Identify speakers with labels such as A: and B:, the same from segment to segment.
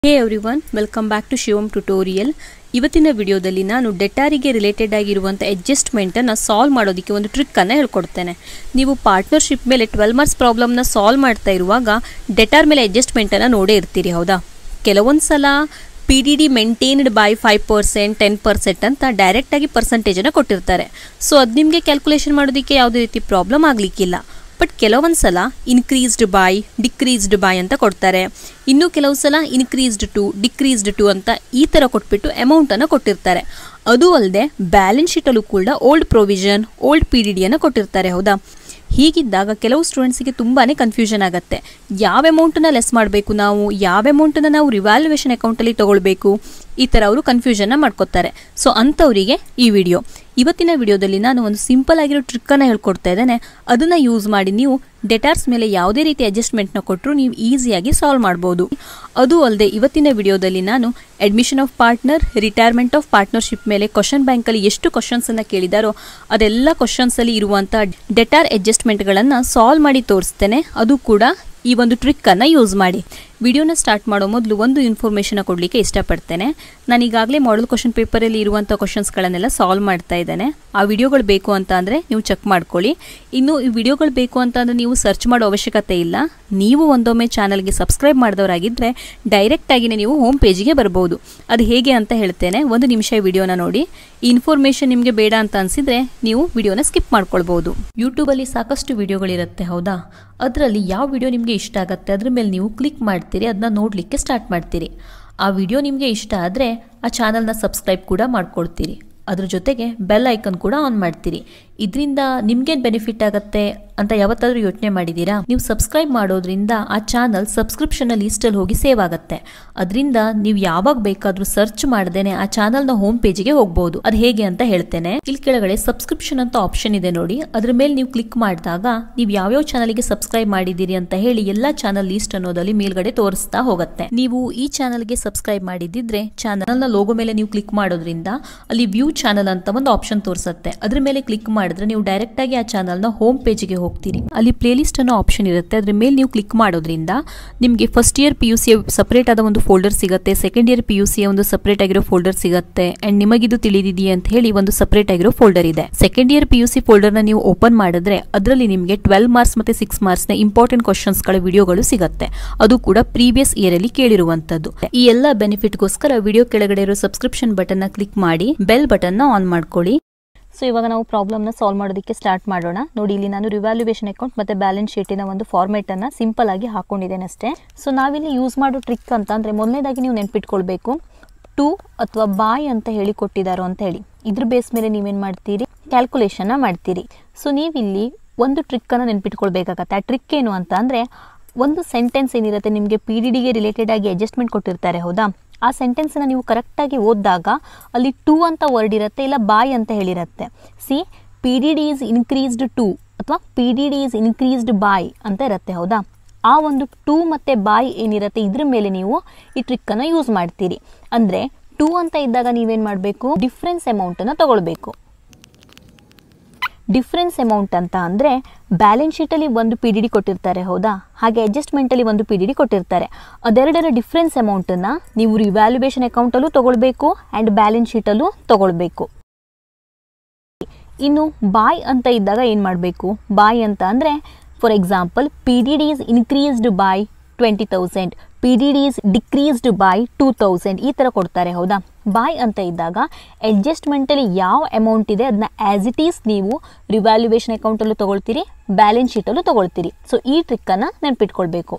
A: hey everyone welcome back to Shivam tutorial ಇವತ್ತಿನ ವಿಡಿಯೋದಲ್ಲಿ ನಾನು ಡೆಟಾರಿಗೆ ರಿಲೇಟೆಡ್ ಆಗಿರುವಂಥ ಅಡ್ಜಸ್ಟ್ಮೆಂಟನ್ನು ಸಾಲ್ವ್ ಮಾಡೋದಕ್ಕೆ ಒಂದು ಟ್ರಿಕ್ಕನ್ನು ಹೇಳ್ಕೊಡ್ತೇನೆ ನೀವು ಪಾರ್ಟ್ನರ್ಶಿಪ್ ಮೇಲೆ ಟ್ವೆಲ್ ಮಾರ್ಕ್ಸ್ ಪ್ರಾಬ್ಲಮ್ನ ಸಾಲ್ವ್ ಮಾಡ್ತಾ ಇರುವಾಗ ಡೆಟಾರ್ ಮೇಲೆ ಅಡ್ಜಸ್ಟ್ಮೆಂಟನ್ನು ನೋಡೇ ಇರ್ತೀರಿ ಹೌದಾ ಕೆಲವೊಂದು ಸಲ P D D maintained by five percent ten percent ಅಂತ ಡೈರೆಕ್ಟಾಗಿ ಪರ್ಸೆಂಟೇಜನ್ನು ಕೊಟ್ಟಿರ್ತಾರೆ ಸೊ ಅದು ನಿಮಗೆ ಕ್ಯಾಲ್ಕುಲೇಷನ್ ಮಾಡೋದಕ್ಕೆ ಯಾವುದೇ ರೀತಿ ಪ್ರಾಬ್ಲಮ್ ಆಗಲಿಕ್ಕಿಲ್ಲ ಬಟ್ ಕೆಲವೊಂದು ಸಲ ಇನ್ಕ್ರೀಸ್ಡ್ ಬೈ ಡಿಕ್ರೀಸ್ಡ್ ಬೈ ಅಂತ ಕೊಡ್ತಾರೆ ಇನ್ನು ಕೆಲವು ಸಲ ಇನ್ಕ್ರೀಸ್ಡ್ ಟು ಡಿಕ್ರೀಸ್ಡ್ ಟು ಅಂತ ಈ ಥರ ಕೊಟ್ಬಿಟ್ಟು ಅಮೌಂಟನ್ನು ಕೊಟ್ಟಿರ್ತಾರೆ ಅದು ಅಲ್ಲದೆ ಬ್ಯಾಲೆನ್ಸ್ ಶೀಟಲ್ಲೂ ಕೂಡ old provision old P D ಡಿಯನ್ನು ಕೊಟ್ಟಿರ್ತಾರೆ ಹೌದಾ ಹೀಗಿದ್ದಾಗ ಕೆಲವು ಸ್ಟೂಡೆಂಟ್ಸಿಗೆ ತುಂಬಾ ಕನ್ಫ್ಯೂಷನ್ ಆಗುತ್ತೆ ಯಾವ ಅಮೌಂಟನ್ನು ಲೆಸ್ ಮಾಡಬೇಕು ನಾವು ಯಾವ ಅಮೌಂಟನ್ನು ನಾವು ರಿವ್ಯಾಲ್ಯೂಯೇಷನ್ ಅಕೌಂಟಲ್ಲಿ ತೊಗೊಳ್ಬೇಕು ಈ ಥರ ಅವರು ಕನ್ಫ್ಯೂಷನ್ನ ಮಾಡ್ಕೋತಾರೆ ಸೊ ಅಂಥವರಿಗೆ ಈ ವಿಡಿಯೋ ಇವತ್ತಿನ ವಿಡಿಯೋದಲ್ಲಿ ನಾನು ಒಂದು ಸಿಂಪಲ್ ಆಗಿರೋ ಟ್ರಿಕ್ಕನ್ನು ಹೇಳ್ಕೊಡ್ತಾ ಇದ್ದೇನೆ ಅದನ್ನು ಯೂಸ್ ಮಾಡಿ ನೀವು ಡೆಟಾರ್ಸ್ ಮೇಲೆ ಯಾವುದೇ ರೀತಿ ಅಡ್ಜಸ್ಟ್ಮೆಂಟ್ನ ಕೊಟ್ಟರು ನೀವು ಈಸಿಯಾಗಿ ಸಾಲ್ವ್ ಮಾಡ್ಬೋದು ಅದು ಅಲ್ಲದೆ ಇವತ್ತಿನ ವಿಡಿಯೋದಲ್ಲಿ ನಾನು admission of partner retirement of partnership ಮೇಲೆ ಕ್ವಶನ್ ಬ್ಯಾಂಕಲ್ಲಿ ಎಷ್ಟು ಕ್ವಶನ್ಸನ್ನು ಕೇಳಿದಾರೋ ಅದೆಲ್ಲ ಕ್ವಶನ್ಸಲ್ಲಿ ಇರುವಂಥ ಡೆಟಾರ್ ಅಡ್ಜಸ್ಟ್ಮೆಂಟ್ಗಳನ್ನು ಸಾಲ್ವ್ ಮಾಡಿ ತೋರಿಸ್ತೇನೆ ಅದು ಕೂಡ ಈ ಒಂದು ಟ್ರಿಕ್ಕನ್ನು ಯೂಸ್ ಮಾಡಿ ವಿಡಿಯೋನ ಸ್ಟಾರ್ಟ್ ಮಾಡೋ ಮೊದಲು ಒಂದು ಇನ್ಫಾರ್ಮೇಷನ್ ಕೊಡಲಿಕ್ಕೆ ಇಷ್ಟಪಡ್ತೇನೆ ನಾನು ಈಗಾಗಲೇ ಮಾಡಲ್ ಕ್ವಶನ್ ಪೇಪರಲ್ಲಿ ಇರುವಂಥ ಕ್ವಶನ್ಸ್ಗಳನ್ನೆಲ್ಲ ಸಾಲ್ವ್ ಮಾಡ್ತಾ ಇದ್ದೇನೆ ಆ ವಿಡಿಯೋಗಳು ಬೇಕು ಅಂತ ಅಂದರೆ ನೀವು ಚೆಕ್ ಮಾಡ್ಕೊಳ್ಳಿ ಇನ್ನು ಈ ವಿಡಿಯೋಗಳು ಬೇಕು ಅಂತ ಅಂದರೆ ನೀವು ಸರ್ಚ್ ಮಾಡೋ ಅವಶ್ಯಕತೆ ಇಲ್ಲ ನೀವು ಒಂದೊಮ್ಮೆ ಚಾನಲ್ಗೆ ಸಬ್ಸ್ಕ್ರೈಬ್ ಮಾಡಿದವರಾಗಿದ್ದರೆ ಡೈರೆಕ್ಟಾಗಿಯೇ ನೀವು ಹೋಮ್ ಪೇಜಿಗೆ ಬರ್ಬೋದು ಅದು ಹೇಗೆ ಅಂತ ಹೇಳ್ತೇನೆ ಒಂದು ನಿಮಿಷ ಈ ವಿಡಿಯೋನ ನೋಡಿ ಈ ಇನ್ಫಾರ್ಮೇಷನ್ ನಿಮಗೆ ಬೇಡ ಅಂತ ಅನಿಸಿದರೆ ನೀವು ವಿಡಿಯೋನ ಸ್ಕಿಪ್ ಮಾಡ್ಕೊಳ್ಬೋದು ಯೂಟ್ಯೂಬಲ್ಲಿ ಸಾಕಷ್ಟು ವಿಡಿಯೋಗಳಿರುತ್ತೆ ಹೌದಾ ಅದರಲ್ಲಿ ಯಾವ ವಿಡಿಯೋ ನಿಮಗೆ ಇಷ್ಟ ಆಗುತ್ತೆ ಅದ್ರ ಮೇಲೆ ನೀವು ಕ್ಲಿಕ್ ಮಾಡ್ತೀರಿ ಅದನ್ನ ನೋಡಲಿಕ್ಕೆ ಸ್ಟಾರ್ಟ್ ಮಾಡ್ತೀರಿ ಆ ವಿಡಿಯೋ ನಿಮಗೆ ಇಷ್ಟ ಆದರೆ ಆ ಚಾನಲ್ನ ಸಬ್ಸ್ಕ್ರೈಬ್ ಕೂಡ ಮಾಡ್ಕೊಳ್ತೀರಿ ಅದ್ರ ಜೊತೆಗೆ ಬೆಲ್ ಐಕನ್ ಕೂಡ ಆನ್ ಮಾಡ್ತೀರಿ ಇದರಿಂದ ನಿಮ್ಗೇನು ಬೆನಿಫಿಟ್ ಆಗುತ್ತೆ ಅಂತ ಯಾವತ್ತಾದ್ರೂ ಯೋಚನೆ ಮಾಡಿದ್ದೀರಾ ನೀವು ಸಬ್ಸ್ಕ್ರೈಬ್ ಮಾಡೋದ್ರಿಂದ ಆ ಚಾನಲ್ ಸಬ್ಸ್ಕ್ರಿಪ್ಷನ್ ಲೀಸ್ಟಲ್ಲಿ ಹೋಗಿ ಸೇವ್ ಆಗುತ್ತೆ ಅದರಿಂದ ನೀವು ಯಾವಾಗ ಬೇಕಾದ್ರೂ ಸರ್ಚ್ ಮಾಡ್ದೇನೆ ಆ ಚಾನಲ್ನ ಹೋಮ್ ಪೇಜಿಗೆ ಹೋಗ್ಬೋದು ಅದು ಹೇಗೆ ಅಂತ ಹೇಳ್ತೇನೆ ಇಲ್ಲಿ ಕೆಳಗಡೆ ಸಬ್ಸ್ಕ್ರಿಪ್ಷನ್ ಅಂತ ಆಪ್ಷನ್ ಇದೆ ನೋಡಿ ಅದ್ರ ಮೇಲೆ ನೀವು ಕ್ಲಿಕ್ ಮಾಡಿದಾಗ ನೀವು ಯಾವ್ಯಾವ ಚಾನಲ್ಗೆ ಸಬ್ಸ್ಕ್ರೈಬ್ ಮಾಡಿದ್ದೀರಿ ಅಂತ ಹೇಳಿ ಎಲ್ಲಾ ಚಾನಲ್ ಲೀಸ್ಟ್ ಅನ್ನೋದಲ್ಲಿ ಮೇಲ್ಗಡೆ ತೋರಿಸ್ತಾ ಹೋಗುತ್ತೆ ನೀವು ಈ ಚಾನಲ್ಗೆ ಸಬ್ಸ್ಕ್ರೈಬ್ ಮಾಡಿದಿದ್ರೆ ಚಾನಲ್ನ ಲೋಗೋ ಮೇಲೆ ನೀವು ಕ್ಲಿಕ್ ಮಾಡೋದ್ರಿಂದ ಅಲ್ಲಿ ವ್ಯೂ ಚಾನಲ್ ಅಂತ ಒಂದು ಆಪ್ಷನ್ ತೋರಿಸುತ್ತೆ ಅದ್ರ ಮೇಲೆ ಕ್ಲಿಕ್ ಮಾಡಿದ್ರೆ ನೀವು ಡೈರೆಕ್ಟ್ ಆಗಿ ಆ ಚಾನಲ್ನ ಹೋಮ್ ಪೇಜಿಗೆ ಹೋಗ್ತೀರಿ ಅಲ್ಲಿ ಪ್ಲೇ ಲಿಸ್ಟ್ ಅನ್ನೋ ಆಪ್ಷನ್ ಇರುತ್ತೆ ಅದ್ರ ಮೇಲೆ ನೀವು ಕ್ಲಿಕ್ ಮಾಡೋದ್ರಿಂದ ನಿಮಗೆ first year P U C separate ಆದ ಒಂದು ಫೋಲ್ಡರ್ ಸಿಗುತ್ತೆ second year P U C ಒಂದು ಸಪರೇಟ್ ಆಗಿರೋ ಫೋಲ್ಡರ್ ಸಿಗುತ್ತೆ ಅಂಡ್ ನಿಮಗಿದು ತಿಳಿದಿದೆಯಾ ಅಂತ ಹೇಳಿ ಒಂದು ಸಪರೇಟ್ ಆಗಿರೋ ಫೋಲ್ಡರ್ ಇದೆ second year P U C folder ನ ನೀವು ಓಪನ್ ಮಾಡಿದ್ರೆ ಅದರಲ್ಲಿ ನಿಮಗೆ ಟ್ವೆಲ್ ಮಾರ್ಕ್ಸ್ ಮತ್ತೆ ಸಿಕ್ಸ್ ಮಾರ್ಕ್ಸ್ ನ ಇಂಪಾರ್ಟೆಂಟ್ ಕ್ವಶನ್ಸ್ ಗಳ ವಿಡಿಯೋಗಳು ಸಿಗುತ್ತೆ ಅದು ಕೂಡ ಪ್ರೀವಿಯಸ್ ಇಯರ್ ಅಲ್ಲಿ ಕೇಳಿರುವಂತದ್ದು ಈ ಎಲ್ಲ ಬೆನಿಫಿಟ್ಗೋಸ್ಕರ ವಿಡಿಯೋ ಕೆಳಗಡೆ ಇರೋ ಸಬ್ಸ್ಕ್ರಿಪ್ಷನ್ ಬಟನ್ ನ ಕ್ಲಿಕ್ ಮಾಡಿ ಬೆಲ್ ಬಟನ್ ನ ಆನ್ ಮಾಡ್ಕೊಳ್ಳಿ ಸೊ ಇವಾಗ ನಾವು ಪ್ರಾಬ್ಲಮ್ನ ಸಾಲ್ವ್ ಮಾಡೋದಕ್ಕೆ ಸ್ಟಾರ್ಟ್ ಮಾಡೋಣ ನೋಡಿ ಇಲ್ಲಿ ನಾನು ರಿವ್ಯಾಲ್ಯೂಯೇಷನ್ ಅಕೌಂಟ್ ಮತ್ತು ಬ್ಯಾಲೆನ್ಸ್ ಶೀಟಿನ ಒಂದು ಫಾರ್ಮೇಟನ್ನು ಸಿಂಪಲ್ ಆಗಿ ಹಾಕೊಂಡಿದ್ದೇನೆ ಅಷ್ಟೇ ಸೊ ನಾವಿಲ್ಲಿ ಯೂಸ್ ಮಾಡೋ ಟ್ರಿಕ್ ಅಂತ ಅಂದರೆ ಮೊದಲನೇದಾಗಿ ನೀವು ನೆನ್ಪಿಟ್ಕೊಳ್ಬೇಕು ಟು ಅಥವಾ ಬಾಯ್ ಅಂತ ಹೇಳಿ ಕೊಟ್ಟಿದ್ದಾರೋ ಅಂತ ಹೇಳಿ ಇದ್ರ ಬೇಸ್ ಮೇಲೆ ನೀವೇನು ಮಾಡ್ತೀರಿ ಕ್ಯಾಲ್ಕುಲೇಷನ್ನ ಮಾಡ್ತೀರಿ ಸೊ ನೀವಿಲ್ಲಿ ಒಂದು ಟ್ರಿಕ್ಕನ್ನು ನೆನ್ಪಿಟ್ಕೊಳ್ಬೇಕಾಗತ್ತೆ ಆ ಟ್ರಿಕ್ ಏನು ಅಂತ ಅಂದರೆ ಒಂದು ಸೆಂಟೆನ್ಸ್ ಏನಿರುತ್ತೆ ನಿಮಗೆ ಪಿ ಡಿ ಡಿಗೆ ರಿಲೇಟೆಡ್ ಆಗಿ ಅಡ್ಜಸ್ಟ್ಮೆಂಟ್ ಕೊಟ್ಟಿರ್ತಾರೆ ಹೌದಾ ಆ ಸೆಂಟೆನ್ಸನ್ನು ನೀವು ಕರೆಕ್ಟಾಗಿ ಓದಿದಾಗ ಅಲ್ಲಿ ಟು ಅಂತ ವರ್ಡ್ ಇರುತ್ತೆ ಇಲ್ಲ ಬಾಯ್ ಅಂತ ಹೇಳಿರುತ್ತೆ C P D D is increased to ಅಥವಾ P D D is increased by ಅಂತ ಇರುತ್ತೆ ಹೌದಾ ಆ ಒಂದು ಟು ಮತ್ತು ಬಾಯ್ ಏನಿರುತ್ತೆ ಇದ್ರ ಮೇಲೆ ನೀವು ಈ ಟ್ರಿಕ್ಕನ್ನು ಯೂಸ್ ಮಾಡ್ತೀರಿ ಅಂದರೆ ಟು ಅಂತ ಇದ್ದಾಗ ನೀವೇನು ಮಾಡಬೇಕು ಡಿಫ್ರೆನ್ಸ್ ಅಮೌಂಟನ್ನು ತಗೊಳ್ಬೇಕು ಡಿಫ್ರೆನ್ಸ್ ಅಮೌಂಟ್ ಅಂತ ಅಂದರೆ ಬ್ಯಾಲೆನ್ಸ್ ಶೀಟಲ್ಲಿ ಒಂದು ಪಿ ಡಿ ಡಿ ಕೊಟ್ಟಿರ್ತಾರೆ ಹೌದಾ ಹಾಗೆ ಅಡ್ಜಸ್ಟ್ಮೆಂಟಲ್ಲಿ ಒಂದು ಪಿ ಡಿ ಡಿ ಕೊಟ್ಟಿರ್ತಾರೆ ಅದೆರಡರ ಡಿಫ್ರೆನ್ಸ್ ಅಮೌಂಟನ್ನು ನೀವು ರಿವ್ಯಾಲ್ಯೂಯೇಷನ್ ಅಕೌಂಟಲ್ಲೂ ತೊಗೊಳ್ಬೇಕು ಆ್ಯಂಡ್ ಬ್ಯಾಲೆನ್ಸ್ ಶೀಟಲ್ಲೂ ತೊಗೊಳ್ಬೇಕು ಇನ್ನು ಬಾಯ್ ಅಂತ ಇದ್ದಾಗ ಏನು ಮಾಡಬೇಕು ಬಾಯ್ ಅಂತ ಅಂದರೆ for example P D D is increased by twenty thousand P D D is decreased by two thousand ಈ ಥರ ಕೊಡ್ತಾರೆ ಹೌದಾ ಬಾಯ್ ಅಂತ ಇದ್ದಾಗ ಅಡ್ಜಸ್ಟ್ಮೆಂಟಲ್ಲಿ ಯಾವ ಅಮೌಂಟ್ ಇದೆ ಅದನ್ನ ಆ್ಯಸ್ ಇಟ್ ಈಸ್ ನೀವು ರಿವ್ಯಾಲ್ಯೂಯೇಷನ್ ಅಕೌಂಟಲ್ಲೂ ತೊಗೊಳ್ತೀರಿ ಬ್ಯಾಲೆನ್ಸ್ ಶೀಟಲ್ಲೂ ತೊಗೊಳ್ತೀರಿ ಸೊ ಈ ಟ್ರಿಕ್ಕನ್ನು ನೆನ್ಪಿಟ್ಕೊಳ್ಬೇಕು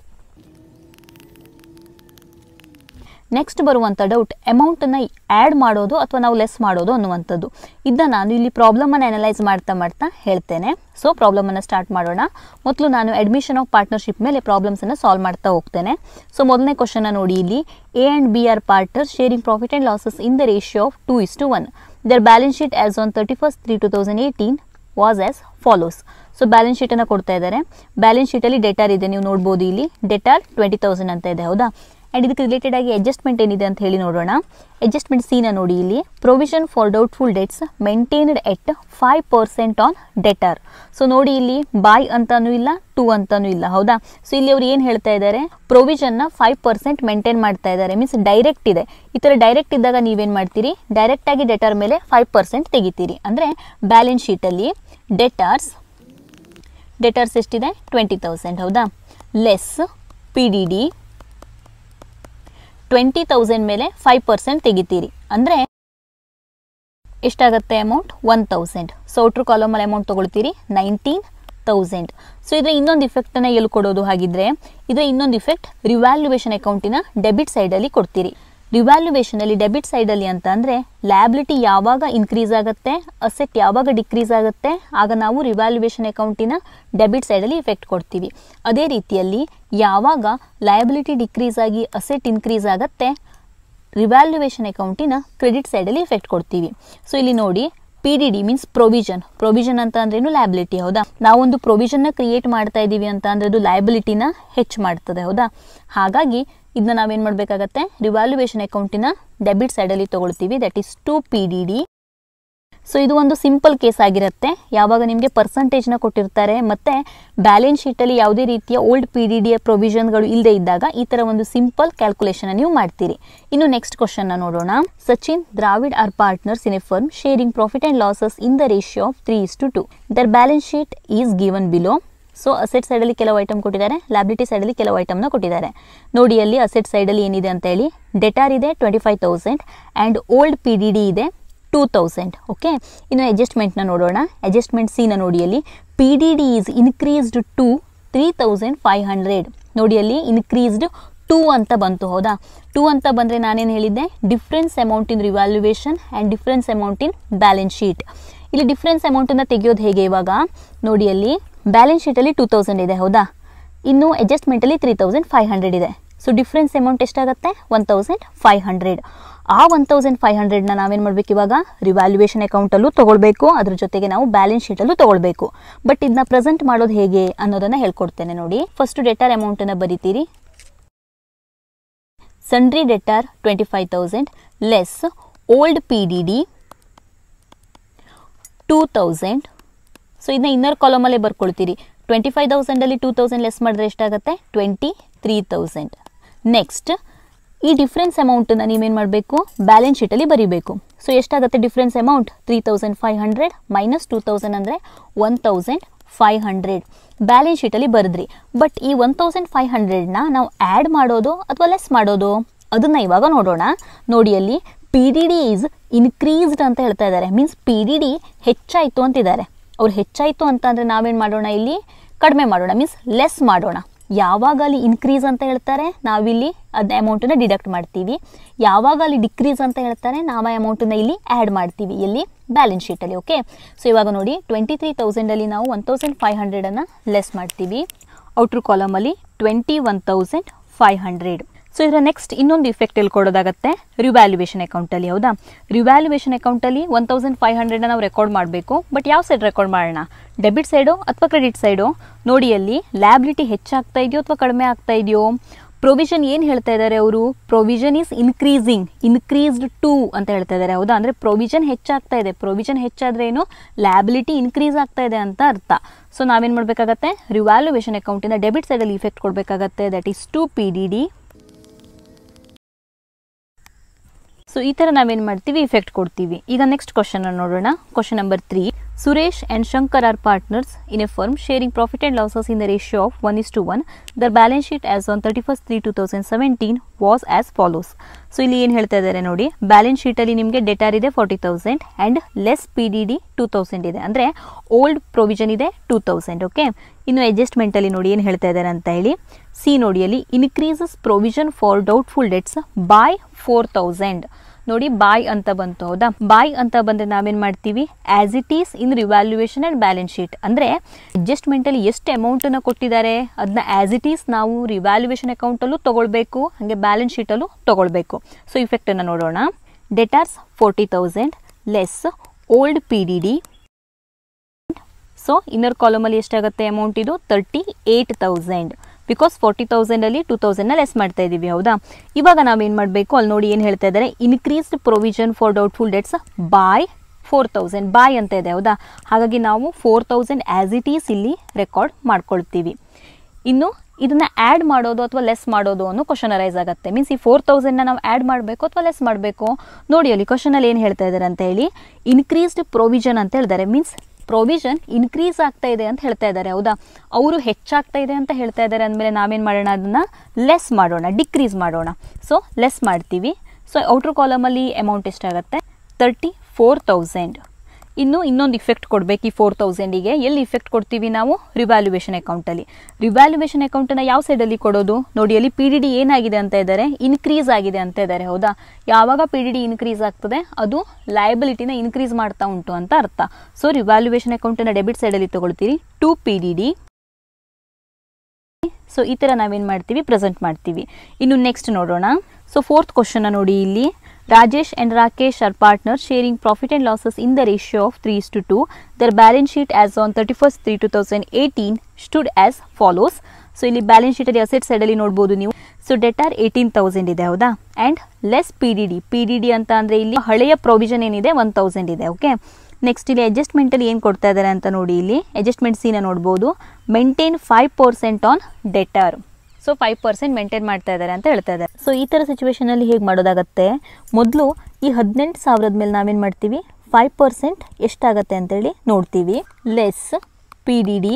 A: ನೆಕ್ಸ್ಟ್ ಬರುವಂಥ ಡೌಟ್ ಅಮೌಂಟನ್ನು ಆ್ಯಡ್ ಮಾಡೋದು ಅಥವಾ ನಾವು ಲೆಸ್ ಮಾಡೋದು ಅನ್ನುವಂಥದ್ದು ಇದನ್ನ ನಾನು ಇಲ್ಲಿ ಪ್ರಾಬ್ಲಮನ್ನು ಅನಲೈಸ್ ಮಾಡ್ತಾ ಮಾಡ್ತಾ ಹೇಳ್ತೇನೆ ಸೊ ಪ್ರಾಬ್ಲಮನ್ನು ಸ್ಟಾರ್ಟ್ ಮಾಡೋಣ ಮೊದಲು ನಾನು ಅಡ್ಮಿಷನ್ ಆಫ್ ಪಾರ್ಟ್ನರ್ಶಿಪ್ ಮೇಲೆ ಪ್ರಾಬ್ಲಮ್ಸನ್ನು ಸಾಲ್ವ್ ಮಾಡ್ತಾ ಹೋಗ್ತೇನೆ ಸೊ ಮೊದಲನೇ ಕ್ವಶನ್ನ ನೋಡಿ ಇಲ್ಲಿ A and B are partner sharing profit and losses in the ratio of two is to one their balance sheet as on thirty first three two thousand eighteen was as follows so balance ಶೀಟನ್ನು ಕೊಡ್ತಾ ಇದ್ದಾರೆ balance ಶೀಟಲ್ಲಿ debtor ಇದೆ ನೀವು ನೋಡ್ಬೋದು ಇಲ್ಲಿ debtor twenty thousand ಅಂತ ಇದೆ ಹೌದಾ
B: ಆ್ಯಂಡ್ ಇದಕ್ಕೆ ರಿಲೇಟೆಡ್ ಆಗಿ ಅಡ್ಜಸ್ಟ್ಮೆಂಟ್ ಏನಿದೆ ಅಂತ ಹೇಳಿ ನೋಡೋಣ ಅಡ್ಜಸ್ಟ್ಮೆಂಟ್ ಸೀನ ನೋಡಿ ಇಲ್ಲಿ provision for doubtful debts maintained at five percent on debtor so ನೋಡಿ ಇಲ್ಲಿ ಬಾಯ್ ಅಂತಾನೂ ಇಲ್ಲ ಟೂ ಅಂತಾನೂ ಇಲ್ಲ ಹೌದಾ ಸೊ ಇಲ್ಲಿ ಅವ್ರು ಏನು ಹೇಳ್ತಾ ಇದ್ದಾರೆ ಪ್ರೊವಿಷನ್ನ ಫೈವ್ ಪರ್ಸೆಂಟ್ ಮೇಂಟೈನ್ ಮಾಡ್ತಾ ಇದ್ದಾರೆ ಮೀನ್ಸ್ ಡೈರೆಕ್ಟ್ ಇದೆ ಈ ಥರ ಡೈರೆಕ್ಟ್ ಇದ್ದಾಗ ನೀವೇನು ಮಾಡ್ತೀರಿ ಡೈರೆಕ್ಟ್ ಆಗಿ ಡೆಟರ್ ಮೇಲೆ ಫೈವ್ ಪರ್ಸೆಂಟ್ ತೆಗಿತೀರಿ ಅಂದರೆ ಬ್ಯಾಲೆನ್ಸ್ ಶೀಟಲ್ಲಿ ಡೆಟಾರ್ಸ್ ಡೆಟರ್ಸ್ ಎಷ್ಟಿದೆ ಟ್ವೆಂಟಿ ತೌಸಂಡ್ ಹೌದಾ less P D D twenty thousand ಮೇಲೆ ಫೈವ್ ಪರ್ಸೆಂಟ್ ತೆಗಿತೀರಿ ಅಂದರೆ ಎಷ್ಟಾಗುತ್ತೆ amount one thousand so outer ಕಾಲಮಲ್ಲಿ ಅಮೌಂಟ್ ತೊಗೊಳ್ತೀರಿ ನೈನ್ಟೀನ್ ತೌಸಂಡ್ ಸೊ ಇದರ ಇನ್ನೊಂದು ಇಫೆಕ್ಟನ್ನು ಎಲ್ಲಿ ಕೊಡೋದು ಹಾಗಿದ್ರೆ ಇದರ ಇನ್ನೊಂದು ಇಫೆಕ್ಟ್ ರಿವ್ಯಾಲ್ಯೂಯೇಷನ್ ಅಕೌಂಟಿನ ಡೆಬಿಟ್ ಸೈಡಲ್ಲಿ ಕೊಡ್ತೀರಿ ರಿವ್ಯಾಲ್ಯೂಯೇಷನಲ್ಲಿ ಡೆಬಿಟ್ ಸೈಡಲ್ಲಿ ಅಂತ ಅಂದರೆ ಲ್ಯಾಬಿಲಿಟಿ ಯಾವಾಗ ಇನ್ಕ್ರೀಸ್ ಆಗುತ್ತೆ ಅಸೆಟ್ ಯಾವಾಗ ಡಿಕ್ರೀಸ್ ಆಗುತ್ತೆ ಆಗ ನಾವು ರಿವ್ಯಾಲ್ಯೂಯೇಷನ್ ಅಕೌಂಟಿನ ಡೆಬಿಟ್ ಸೈಡಲ್ಲಿ ಇಫೆಕ್ಟ್ ಕೊಡ್ತೀವಿ ಅದೇ ರೀತಿಯಲ್ಲಿ ಯಾವಾಗ ಲಯಬಿಲಿಟಿ ಡಿಕ್ರೀಸ್ ಆಗಿ ಅಸೆಟ್ ಇನ್ಕ್ರೀಸ್ ಆಗುತ್ತೆ ರಿವ್ಯಾಲ್ಯೂಯೇಷನ್ ಅಕೌಂಟಿನ ಕ್ರೆಡಿಟ್ ಸೈಡಲ್ಲಿ ಇಫೆಕ್ಟ್ ಕೊಡ್ತೀವಿ ಸೊ ಇಲ್ಲಿ ನೋಡಿ P D D means provision provision ಅಂತ ಅಂದ್ರೇನು ಲಯಬಿಲಿಟಿ ಹೌದಾ ನಾವೊಂದು ಪ್ರೊವಿಷನ್ನ ಕ್ರಿಯೇಟ್ ಮಾಡ್ತಾ ಇದ್ದೀವಿ ಅಂತ ಅಂದ್ರೆ ಅದು ಲಯಬಿಲಿಟಿನ ಹೆಚ್ಚು ಮಾಡ್ತದೆ ಹೌದಾ ಹಾಗಾಗಿ ಇದನ್ನ ನಾವೇನು ಮಾಡಬೇಕಾಗತ್ತೆ ರಿವ್ಯಾಲ್ಯೂಯೇಷನ್ ಅಕೌಂಟಿನ ಡೆಬಿಟ್ ಸೈಡಲ್ಲಿ ತೊಗೊಳ್ತೀವಿ that is to P D D so ಇದು ಒಂದು ಸಿಂಪಲ್ ಕೇಸ್ ಆಗಿರುತ್ತೆ ಯಾವಾಗ ನಿಮಗೆ ಪರ್ಸಂಟೇಜ್ನ ಕೊಟ್ಟಿರ್ತಾರೆ ಮತ್ತು ಬ್ಯಾಲೆನ್ಸ್ ಶೀಟಲ್ಲಿ ಯಾವುದೇ ರೀತಿಯ ಓಲ್ಡ್ ಪಿ ಡಿ ಡಿಯ ಪ್ರೊವಿಷನ್ಗಳು ಇಲ್ಲದೆ ಇದ್ದಾಗ ಈ ಥರ ಒಂದು ಸಿಂಪಲ್ ಕ್ಯಾಲ್ಕುಲೇಷನ್ ನೀವು ಮಾಡ್ತೀರಿ ಇನ್ನು ನೆಕ್ಸ್ಟ್ ಕ್ವಶನ್ನ ನೋಡೋಣ Sachin Dravid are partners in a firm sharing profit and losses in the ratio of three is to two their balance sheet is given below so asset ಸೈಡಲ್ಲಿ ಕೆಲವು ಐಟಮ್ ಕೊಟ್ಟಿದ್ದಾರೆ ಲ್ಯಾಬಿಲಿಟಿ ಸೈಡಲ್ಲಿ ಕೆಲವು ಐಟಮ್ನ ಕೊಟ್ಟಿದ್ದಾರೆ ನೋಡಿ ಅಲ್ಲಿ ಅಸೆಟ್ ಸೈಡಲ್ಲಿ ಏನಿದೆ ಅಂತ ಹೇಳಿ ಡೆಟಾರ್ ಇದೆ twenty five thousand and old P D D ಇದೆ ಟೂ ತೌಸಂಡ್ ಓಕೆ ಇನ್ನು ಅಡ್ಜಸ್ಟ್ಮೆಂಟ್ನ ನೋಡೋಣ ಅಡ್ಜಸ್ಟ್ಮೆಂಟ್ ಸಿನ ನೋಡಿ ಅಲ್ಲಿ P D D is increased to three thousand five hundred ನೋಡಿ ಅಲ್ಲಿ ಇನ್ಕ್ರೀಸ್ಡ್ ಟೂ ಅಂತ ಬಂತು ಹೌದಾ ಟೂ ಅಂತ ಬಂದರೆ ನಾನೇನು ಹೇಳಿದ್ದೆ difference amount in revaluation and difference amount in balance sheet ಇಲ್ಲಿ ಡಿಫ್ರೆನ್ಸ್ ಅಮೌಂಟನ್ನು ತೆಗೆಯೋದು ಹೇಗೆ ಇವಾಗ ನೋಡಿ ಅಲ್ಲಿ ಬ್ಯಾಲೆನ್ಸ್ ಶೀಟಲ್ಲಿ ಟೂ ತೌಸಂಡ್ ಇದೆ ಹೌದಾ ಇನ್ನು ಅಡ್ಜಸ್ಟ್ಮೆಂಟಲ್ಲಿ ತ್ರೀ ತೌಸಂಡ್ ಫೈವ್ ಹಂಡ್ರೆಡ್ ಇದೆ ಸೊ ಡಿಫ್ರೆನ್ಸ್ ಅಮೌಂಟ್ ಎಷ್ಟಾಗುತ್ತೆ ಒನ್ ತೌಸಂಡ್ ಫೈವ್ ಹಂಡ್ರೆಡ್ ಆ ಒನ್ ತೌಸಂಡ್ ಫೈವ್ ಹಂಡ್ರೆಡ್ನ ನಾವೇನು ಮಾಡಬೇಕು ಇವಾಗ ರಿವ್ಯಾಲ್ಯೂಯೇಷನ್ ಅಕೌಂಟಲ್ಲೂ ತೊಗೊಳ್ಬೇಕು ಅದ್ರ ಜೊತೆಗೆ ನಾವು ಬ್ಯಾಲೆನ್ಸ್ ಶೀಟಲ್ಲೂ ತೊಗೊಳ್ಬೇಕು ಬಟ್ ಇದನ್ನ ಪ್ರೆಸೆಂಟ್ ಮಾಡೋದು ಹೇಗೆ ಅನ್ನೋದನ್ನ ಹೇಳ್ಕೊಡ್ತೇನೆ ನೋಡಿ ಫಸ್ಟ್ ಡೆಟಾರ್ ಅಮೌಂಟನ್ನು ಬರಿತೀರಿ sundry debtor twenty five thousand less old P D D two thousand so ಇದನ್ನ ಇನ್ನರ್ ಕಾಲಮಲ್ಲೇ ಬರ್ಕೊಳ್ತೀರಿ ಟ್ವೆಂಟಿ ಫೈವ್ ತೌಸಂಡಲ್ಲಿ ಟೂ ತೌಸಂಡ್ ಲೆಸ್ ಮಾಡಿದ್ರೆ ಎಷ್ಟಾಗುತ್ತೆ ಟ್ವೆಂಟಿ ತ್ರೀ ತೌಸಂಡ್ ನೆಕ್ಸ್ಟ್ ಈ ಡಿಫ್ರೆನ್ಸ್ ಅಮೌಂಟನ್ನು ನೀವೇನು ಮಾಡಬೇಕು ಬ್ಯಾಲೆನ್ಸ್ ಶೀಟಲ್ಲಿ ಬರೀಬೇಕು ಸೊ ಎಷ್ಟಾಗುತ್ತೆ difference amount three thousand five hundred minus two thousand ಅಂದರೆ one thousand five hundred balance ಶೀಟಲ್ಲಿ ಬರೆದ್ರಿ ಬಟ್ ಈ ಒನ್ ತೌಸಂಡ್ ಫೈವ್ ಹಂಡ್ರೆಡ್ನ ನಾವು ಆ್ಯಡ್ ಮಾಡೋದು ಅಥವಾ ಲೆಸ್ ಮಾಡೋದು ಅದನ್ನು ಇವಾಗ ನೋಡೋಣ ನೋಡಿ ಅಲ್ಲಿ P D D is increased ಅಂತ ಹೇಳ್ತಾ ಇದ್ದಾರೆ ಮೀನ್ಸ್ ಪಿ ಡಿ ಡಿ ಹೆಚ್ಚಾಯಿತು ಅಂತಿದ್ದಾರೆ ಅವ್ರು ಹೆಚ್ಚಾಯಿತು ಅಂತ ಅಂದರೆ ನಾವೇನು ಮಾಡೋಣ ಇಲ್ಲಿ ಕಡಿಮೆ ಮಾಡೋಣ ಮೀನ್ಸ್ ಲೆಸ್ ಮಾಡೋಣ ಯಾವಾಗ ಅಲ್ಲಿ ಇನ್ಕ್ರೀಸ್ ಅಂತ ಹೇಳ್ತಾರೆ ನಾವಿಲ್ಲಿ ಅದನ್ನ ಅಮೌಂಟನ್ನು ಡಿಡಕ್ಟ್ ಮಾಡ್ತೀವಿ ಯಾವಾಗ ಅಲ್ಲಿ ಡಿಕ್ರೀಸ್ ಅಂತ ಹೇಳ್ತಾರೆ ನಾವು ಆ ಅಮೌಂಟನ್ನು ಇಲ್ಲಿ ಆ್ಯಡ್ ಮಾಡ್ತೀವಿ ಎಲ್ಲಿ ಬ್ಯಾಲೆನ್ಸ್ ಶೀಟಲ್ಲಿ ಓಕೆ ಸೊ ಇವಾಗ ನೋಡಿ ಟ್ವೆಂಟಿ ತ್ರೀ ತೌಸಂಡಲ್ಲಿ ನಾವು ಒನ್ ತೌಸಂಡ್ ಫೈವ್ ಹಂಡ್ರೆಡನ್ನು ಲೆಸ್ ಮಾಡ್ತೀವಿ ಔಟ್ರ್ ಕಾಲಮಲ್ಲಿ twenty one thousand five hundred so ಇದರ ನೆಕ್ಸ್ಟ್ ಇನ್ನೊಂದು ಇಫೆಕ್ಟ್ ಎಲ್ಲಿ ಕೊಡೋದಾಗುತ್ತೆ ರಿವ್ಯಾಲ್ಯೂಯೇಷನ್ ಅಕೌಂಟಲ್ಲಿ ಹೌದಾ ರಿವ್ಯಾಲ್ಯೂಯೇಷನ್ ಅಕೌಂಟಲ್ಲಿ ಒನ್ ತೌಸಂಡ್ ಫೈವ್ ಹಂಡ್ರೆಡ್ನ ನಾವು ರೆಕಾರ್ಡ್ ಮಾಡಬೇಕು ಬಟ್ ಯಾವ ಸೈಡ್ ರೆಕಾರ್ಡ್ ಮಾಡೋಣ ಡೆಬಿಟ್ ಸೈಡು ಅಥವಾ ಕ್ರೆಡಿಟ್ ಸೈಡು ನೋಡಿ ಅಲ್ಲಿ ಲ್ಯಾಬಿಲಿಟಿ ಹೆಚ್ಚಾಗ್ತಾ ಇದೆಯೋ ಅಥವಾ ಕಡಿಮೆ ಆಗ್ತಾ ಇದೆಯೋ ಪ್ರೊವಿಷನ್ ಏನು ಹೇಳ್ತಾ ಇದ್ದಾರೆ ಅವರು provision is increasing increased to ಅಂತ ಹೇಳ್ತಾ ಇದ್ದಾರೆ ಹೌದಾ ಅಂದರೆ ಪ್ರೊವಿಷನ್ ಹೆಚ್ಚಾಗ್ತಾ ಇದೆ ಪ್ರೊವಿಷನ್ ಹೆಚ್ಚಾದ್ರೆ ಏನು ಲ್ಯಾಬಿಲಿಟಿ ಇನ್ಕ್ರೀಸ್ ಆಗ್ತಾ ಇದೆ ಅಂತ ಅರ್ಥ ಸೊ ನಾವೇನು ಮಾಡಬೇಕಾಗತ್ತೆ ರಿವ್ಯಾಲ್ಯೂಯೇಷನ್ ಅಕೌಂಟಿಂದ ಡೆಬಿಟ್ ಸೈಡಲ್ಲಿ ಇಫೆಕ್ಟ್ ಕೊಡಬೇಕಾಗತ್ತೆ that is to P D D so ಈ ಥರ ನಾವೇನು ಮಾಡ್ತೀವಿ ಇಫೆಕ್ಟ್ ಕೊಡ್ತೀವಿ ಈಗ ನೆಕ್ಸ್ಟ್ ಕ್ವಶನ್ ನೋಡೋಣ question number three Suresh and Shankar are partners in a firm sharing profit and losses in the ratio of one is to one their balance sheet as on thirty first three two thousand seventeen was as follows so ಇಲ್ಲಿ ಏನು ಹೇಳ್ತಾ ಇದ್ದಾರೆ ನೋಡಿ balance ಶೀಟಲ್ಲಿ ನಿಮಗೆ debtor ಇದೆ forty thousand and less P D D two thousand ಇದೆ ಅಂದರೆ old provision ಇದೆ ಟೂ ತೌಸಂಡ್ ಓಕೆ ಇನ್ನು ಅಡ್ಜಸ್ಟ್ಮೆಂಟಲ್ಲಿ ನೋಡಿ ಏನು ಹೇಳ್ತಾ ಇದ್ದಾರೆ ಅಂತ ಹೇಳಿ ಸಿ ನೋಡಿಯಲ್ಲಿ increases provision for doubtful debts by four thousand ನೋಡಿ ಬಾಯ್ ಅಂತ ಬಂತು ಹೌದಾ ಬಾಯ್ ಅಂತ ಬಂದರೆ ನಾವೇನು ಮಾಡ್ತೀವಿ as it is in revaluation and balance sheet ಅಂದರೆ ಅಡ್ಜಸ್ಟ್ಮೆಂಟಲ್ಲಿ ಎಷ್ಟು ಅಮೌಂಟನ್ನು ಕೊಟ್ಟಿದ್ದಾರೆ ಅದನ್ನ ಆಸ್ ಇಟ್ ಈಸ್ ನಾವು ರಿವ್ಯಾಲ್ಯೂಯೇಷನ್ ಅಕೌಂಟಲ್ಲೂ ತೊಗೊಳ್ಬೇಕು ಹಾಗೆ ಬ್ಯಾಲೆನ್ಸ್ ಶೀಟಲ್ಲೂ ತೊಗೊಳ್ಬೇಕು ಸೊ ಇಫೆಕ್ಟನ್ನು ನೋಡೋಣ debtors forty thousand less old P D D so inner ಕಾಲಮಲ್ಲಿ ಎಷ್ಟಾಗುತ್ತೆ ಅಮೌಂಟ್ ಇದು thirty eight thousand because forty ತೌಸಂಡಲ್ಲಿ ಟೂ ತೌಸಂಡ್ನ ಲೆಸ್ ಮಾಡ್ತಾ ಇದ್ದೀವಿ ಹೌದಾ ಇವಾಗ ನಾವೇನು ಮಾಡಬೇಕು ಅಲ್ಲಿ ನೋಡಿ ಏನು ಹೇಳ್ತಾ ಇದ್ದಾರೆ increased provision for doubtful debts by four thousand by ಅಂತ ಇದೆ ಹೌದಾ ಹಾಗಾಗಿ ನಾವು four thousand as it is ಇಲ್ಲಿ ರೆಕಾರ್ಡ್ ಮಾಡ್ಕೊಳ್ತೀವಿ ಇನ್ನು ಇದನ್ನ ಆ್ಯಡ್ ಮಾಡೋದು ಅಥವಾ ಲೆಸ್ ಮಾಡೋದು ಅನ್ನೋ ಕ್ವಶನ್ ಅರೈಸ್ ಆಗುತ್ತೆ ಮೀನ್ಸ್ ಈ ಫೋರ್ ತೌಸಂಡ್ನ ನಾವು ಆ್ಯಡ್ ಮಾಡಬೇಕು ಅಥವಾ ಲೆಸ್ ಮಾಡಬೇಕು ನೋಡಿ ಅಲ್ಲಿ ಕ್ವಶನಲ್ಲಿ ಏನು ಹೇಳ್ತಾ ಇದ್ದಾರೆ ಅಂತ ಹೇಳಿ ಇನ್ಕ್ರೀಸ್ಡ್ ಪ್ರೊವಿಷನ್ ಅಂತ ಹೇಳ್ತಾರೆ ಮೀನ್ಸ್ ಪ್ರೊವಿಷನ್ ಇನ್ಕ್ರೀಸ್ ಆಗ್ತಾ ಇದೆ ಅಂತ ಹೇಳ್ತಾ ಇದ್ದಾರೆ ಹೌದಾ ಅವರು ಹೆಚ್ಚಾಗ್ತಾ ಇದೆ ಅಂತ ಹೇಳ್ತಾ ಇದ್ದಾರೆ ಅಂದಮೇಲೆ ನಾವೇನು ಮಾಡೋಣ ಅದನ್ನು ಲೆಸ್ ಮಾಡೋಣ ಡಿಕ್ರೀಸ್ ಮಾಡೋಣ ಸೊ ಲೆಸ್ ಮಾಡ್ತೀವಿ ಸೊ ಔಟ್ರ್ ಕಾಲಮಲ್ಲಿ ಅಮೌಂಟ್ ಎಷ್ಟಾಗುತ್ತೆ ತರ್ಟಿ ಫೋರ್ ತೌಸಂಡ್ ಇನ್ನು ಇನ್ನೊಂದು ಇಫೆಕ್ಟ್ ಕೊಡಬೇಕು ಈ ಫೋರ್ ತೌಸಂಡಿಗೆ ಎಲ್ಲಿ ಇಫೆಕ್ಟ್ ಕೊಡ್ತೀವಿ ನಾವು ರಿವ್ಯಾಲ್ಯೂಯೇಷನ್ ಅಕೌಂಟಲ್ಲಿ ರಿವ್ಯಾಲ್ಯೂಯೇಷನ್ ಅಕೌಂಟನ್ನು ಯಾವ ಸೈಡಲ್ಲಿ ಕೊಡೋದು ನೋಡಿ ಅಲ್ಲಿ ಪಿ ಡಿ ಡಿ ಏನಾಗಿದೆ ಅಂತ ಇದ್ದಾರೆ ಇನ್ಕ್ರೀಸ್ ಆಗಿದೆ ಅಂತ ಇದ್ದಾರೆ ಹೌದಾ ಯಾವಾಗ ಪಿ ಡಿ ಡಿ ಇನ್ಕ್ರೀಸ್ ಆಗ್ತದೆ ಅದು ಲಯಬಿಲಿಟಿನ ಇನ್ಕ್ರೀಸ್ ಮಾಡ್ತಾ ಉಂಟು ಅಂತ ಅರ್ಥ ಸೊ ರಿವ್ಯಾಲ್ಯೂಯೇಷನ್ ಅಕೌಂಟನ್ನು ಡೆಬಿಟ್ ಸೈಡಲ್ಲಿ ತಗೊಳ್ತೀರಿ to P D D so ಈ ಥರ ನಾವೇನು ಮಾಡ್ತೀವಿ ಪ್ರೆಸೆಂಟ್ ಮಾಡ್ತೀವಿ ಇನ್ನು ನೆಕ್ಸ್ಟ್ ನೋಡೋಣ ಸೊ ಫೋರ್ತ್ ಕ್ವಶನ್ನ ನೋಡಿ ಇಲ್ಲಿ Rajesh and Rakesh are partner sharing profit and losses in the ratio of three to two their balance sheet as on thirty first three two thousand eighteen stood as follows so ಇಲ್ಲಿ balance ಶೀಟಲ್ಲಿ asset ಸೈಡಲ್ಲಿ ನೋಡ್ಬೋದು ನೀವು so debtor eighteen thousand ಇದೆ ಹೌದಾ and less P D D P D D ಅಂತ ಅಂದರೆ ಇಲ್ಲಿ ಹಳೆಯ ಪ್ರೊವಿಷನ್ ಏನಿದೆ ಒನ್ ತೌಸಂಡ್ ಇದೆ ಓಕೆ ನೆಕ್ಸ್ಟ್ ಇಲ್ಲಿ ಅಡ್ಜಸ್ಟ್ಮೆಂಟಲ್ಲಿ ಏನು ಕೊಡ್ತಾ ಇದ್ದಾರೆ ಅಂತ ನೋಡಿ ಇಲ್ಲಿ ಅಡ್ಜಸ್ಟ್ಮೆಂಟ್ ಸೀನ ನೋಡ್ಬೋದು maintain five percent on debtor so five percent maintain ಮಾಡ್ತಾ ಇದ್ದಾರೆ ಅಂತ ಹೇಳ್ತಾ ಇದ್ದಾರೆ ಸೊ ಈ ಥರ ಸಿಚುವೇಶನಲ್ಲಿ ಹೇಗೆ ಮಾಡೋದಾಗತ್ತೆ ಮೊದಲು ಈ ಹದಿನೆಂಟು ಸಾವಿರದ ಮೇಲೆ ನಾವೇನು ಮಾಡ್ತೀವಿ ಫೈವ್ ಪರ್ಸೆಂಟ್ ಎಷ್ಟಾಗತ್ತೆ ಅಂತೇಳಿ ನೋಡ್ತೀವಿ less P D D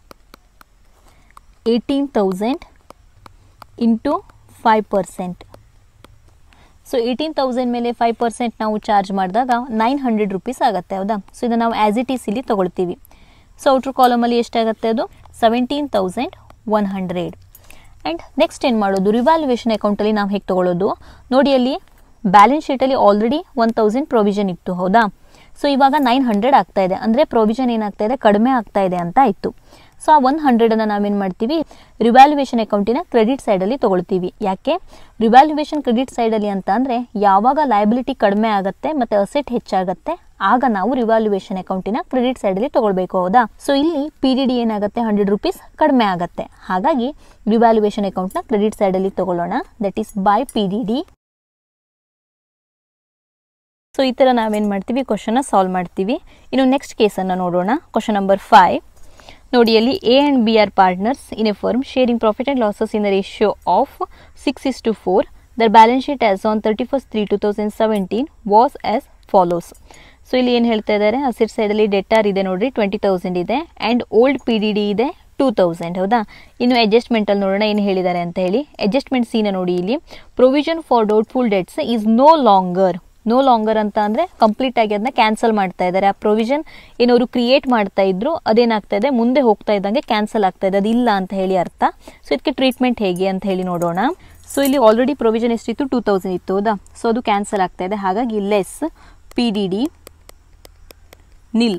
B: eighteen thousand into five percent so eighteen thousand ಮೇಲೆ ಫೈವ್ ಪರ್ಸೆಂಟ್ ನಾವು ಚಾರ್ಜ್ ಮಾಡಿದಾಗ ನೈನ್ ಹಂಡ್ರೆಡ್ ರುಪೀಸ್ ಆಗುತ್ತೆ ಹೌದಾ ಸೊ ಇದನ್ನು ನಾವು ಆ್ಯಸ್ ಇಟ್ ಈಸ್ ಇಲ್ಲಿ ತೊಗೊಳ್ತೀವಿ ಸೊ ಔಟ್ರ್ ಕಾಲಮಲ್ಲಿ ಎಷ್ಟಾಗುತ್ತೆ ಅದು seventeen thousand one hundred and next ಏನು ಮಾಡೋದು ರಿವ್ಯಾಲ್ಯೂಯೇಷನ್ ಅಕೌಂಟಲ್ಲಿ ನಾವು ಹೇಗೆ ತೊಗೊಳ್ಳೋದು ನೋಡಿ ಅಲ್ಲಿ ಬ್ಯಾಲೆನ್ಸ್ ಶೀಟಲ್ಲಿ ಆಲ್ರೆಡಿ ಒನ್ ತೌಸಂಡ್ ಪ್ರೊವಿಷನ್ ಇತ್ತು ಹೌದಾ ಸೊ ಇವಾಗ ನೈನ್ ಹಂಡ್ರೆಡ್ ಆಗ್ತಾ ಇದೆ ಅಂದರೆ ಪ್ರೊವಿಷನ್ ಏನಾಗ್ತಾ ಇದೆ ಕಡಿಮೆ ಆಗ್ತಾ ಇದೆ ಅಂತ ಆಯಿತು ಸೊ ಆ ಒನ್ ಹಂಡ್ರೆಡನ್ನು ನಾವೇನು ಮಾಡ್ತೀವಿ ರಿವ್ಯಾಲ್ಯೂಯೇಷನ್ ಅಕೌಂಟಿನ ಕ್ರೆಡಿಟ್ ಸೈಡಲ್ಲಿ ತೊಗೊಳ್ತೀವಿ ಯಾಕೆ ರಿವ್ಯಾಲ್ಯೂಯೇಷನ್ ಕ್ರೆಡಿಟ್ ಸೈಡಲ್ಲಿ ಅಂತ ಅಂದರೆ ಯಾವಾಗ ಲಯಬಿಲಿಟಿ ಕಡಿಮೆ ಆಗುತ್ತೆ ಮತ್ತು ಅಸೆಟ್ ಹೆಚ್ಚಾಗುತ್ತೆ ಆಗ ನಾವು ರಿವ್ಯಾಲ್ಯೂಯೇಷನ್ ಅಕೌಂಟಿನ ಕ್ರೆಡಿಟ್ ಸೈಡಲ್ಲಿ ತೊಗೊಳ್ಬೇಕು ಹೌದಾ ಸೊ ಇಲ್ಲಿ ಪಿ ಡಿ ಡಿ ಏನಾಗುತ್ತೆ ಹಂಡ್ರೆಡ್ ರುಪೀಸ್ ಕಡಿಮೆ ಆಗುತ್ತೆ ಹಾಗಾಗಿ ರಿವ್ಯಾಲ್ಯೂಯೇಷನ್ ಅಕೌಂಟ್ನ ಕ್ರೆಡಿಟ್ ಸೈಡಲ್ಲಿ ತೊಗೊಳ್ಳೋಣ that is by P D D so ಈ ಥರ ನಾವೇನು ಮಾಡ್ತೀವಿ ಕ್ವಶನ್ನ ಸಾಲ್ವ್ ಮಾಡ್ತೀವಿ ಇನ್ನು ನೆಕ್ಸ್ಟ್ ಕೇಸನ್ನು ನೋಡೋಣ ಕ್ವಶನ್ ನಂಬರ್ ಫೈವ್ ನೋಡಿ ಅಲ್ಲಿ A and B are partners in a firm sharing profit and losses in the ratio of six is to four their balance sheet as on thirty first three two thousand seventeen was as follows so ಇಲ್ಲಿ ಏನು ಹೇಳ್ತಾ ಇದ್ದಾರೆ asset ಸೈಡಲ್ಲಿ debtor ಇದೆ ನೋಡ್ರಿ twenty thousand ಇದೆ and old P D D ಇದೆ two thousand ಹೌದಾ ಇನ್ನು ಅಡ್ಜಸ್ಟ್ಮೆಂಟಲ್ಲಿ ನೋಡೋಣ ಏನು ಹೇಳಿದ್ದಾರೆ ಅಂತ ಹೇಳಿ ಅಡ್ಜಸ್ಟ್ಮೆಂಟ್ ಸೀನ ನೋಡಿ ಇಲ್ಲಿ provision for doubtful debts is no longer no longer ಅಂತ ಅಂದರೆ ಕಂಪ್ಲೀಟ್ ಆಗಿ ಅದನ್ನ ಕ್ಯಾನ್ಸಲ್ ಮಾಡ್ತಾ ಇದ್ದಾರೆ ಆ ಪ್ರೊವಿಷನ್ ಏನವರು ಕ್ರಿಯೇಟ್ ಮಾಡ್ತಾ ಇದ್ರು ಅದೇನಾಗ್ತಾ ಇದೆ ಮುಂದೆ ಹೋಗ್ತಾ ಇದ್ದಂಗೆ ಕ್ಯಾನ್ಸಲ್ ಆಗ್ತಾ ಇದೆ ಅದಿಲ್ಲ ಅಂತ ಹೇಳಿ ಅರ್ಥ ಸೊ ಇದಕ್ಕೆ ಟ್ರೀಟ್ಮೆಂಟ್ ಹೇಗೆ ಅಂತ ಹೇಳಿ ನೋಡೋಣ ಸೊ ಇಲ್ಲಿ ಆಲ್ರೆಡಿ ಪ್ರೊವಿಷನ್ ಎಷ್ಟಿತ್ತು ಟೂ ತೌಸಂಡ್ ಇತ್ತು ಹೌದಾ ಸೊ ಅದು ಕ್ಯಾನ್ಸಲ್ ಆಗ್ತಾ ಇದೆ ಹಾಗಾಗಿ less P D D nil